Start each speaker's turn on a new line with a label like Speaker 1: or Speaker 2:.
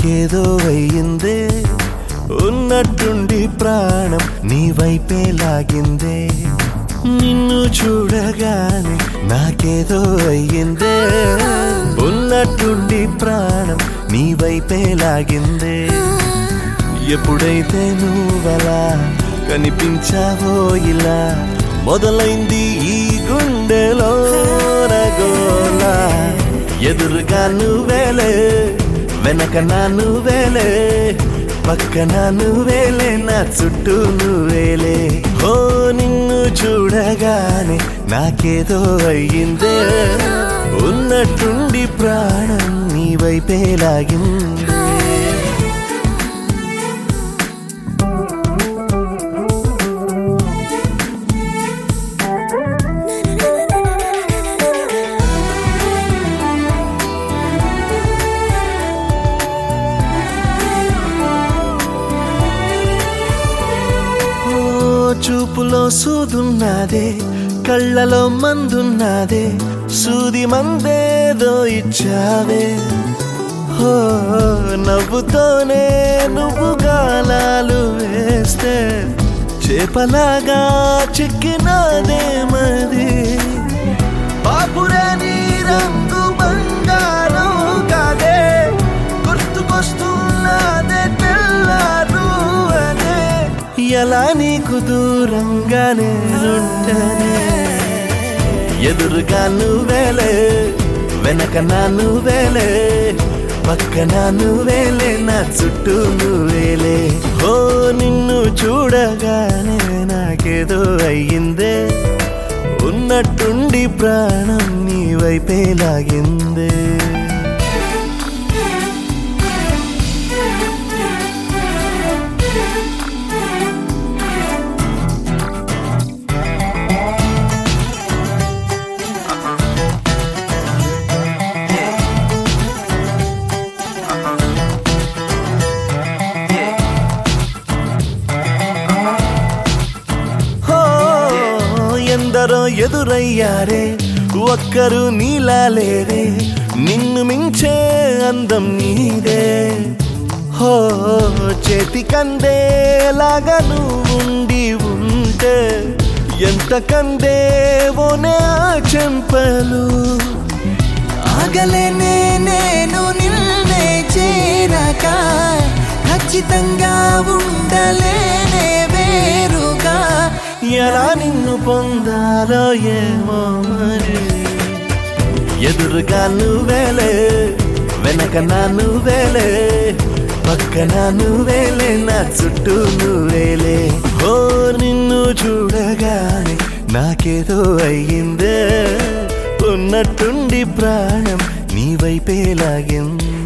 Speaker 1: నాకేదో అయ్యిందే ఉన్నట్టుండి ప్రాణం నీ వైపే లాగిందే నిన్ను చూడగానే నాకేదో అయ్యిందే ఉన్నట్టుండి ప్రాణం నీ వైపే లాగిందే ఎప్పుడైతే నువ్వలా కనిపించావో ఇలా మొదలైంది ఈ గుండెలో రగోలా ఎదురుగా నువ్వేలే వెనక నా నువ్వేలే పక్కన నువ్వేలే నా చుట్టూ నువ్వేలే ఓ నిన్ను చూడగానే నాకేదో అయ్యిందే ఉన్నట్టుండి ప్రాణం నీ వైపే లాగిందే ఓ చూపులో సూదున్నదే కళ్ళలో మందున్నదే సూది మందేదో ఇచ్చావే ఓ నవ్వుతోనే నువ్వు గాలాలు వేస్తే చేపలాగా చిక్కినాదే మది పాపురే నీ రంగు బంగారం కాదే గుర్తుకొస్తున్నదే తెల్లారు అదే ఎలా నీకు దూరంగానే ఉంటనే ఎదురుగా నువ్వేలే వెనక నా నువ్వేలే పక్కన నువ్వేలే నా చుట్టూ నువ్వేలే ఓ నిన్ను చూడగానే నాకేదో అయ్యిందే ఉన్నట్టుండి ప్రాణం నీ వైపే లాగిందే హో ఎందరో ఎదురయ్యారే ఒక్కరు నీలా లేరే నిన్ను మించే అందం నీదే హో చేతి కందేలాగా నువ్వుండి ఉంటే ఎంత కందేవోనే ఆ చెంపలు
Speaker 2: ఆగలేనే నేను నిన్నే చేరక ఖచ్చితంగా ఉండలేనే వేరుగా
Speaker 1: ఎలా నిన్ను పొందాలో ఏమో మరి ఎదురుగా నువ్వేలే వెనక నా నువ్వేలే పక్కన నువ్వేలే నా చుట్టూ నువ్వేలే ఓ నిన్ను చూడగానే నాకేదో అయ్యిందే ఉన్నట్టుండి ప్రాణం నీ వైపే లాగిందే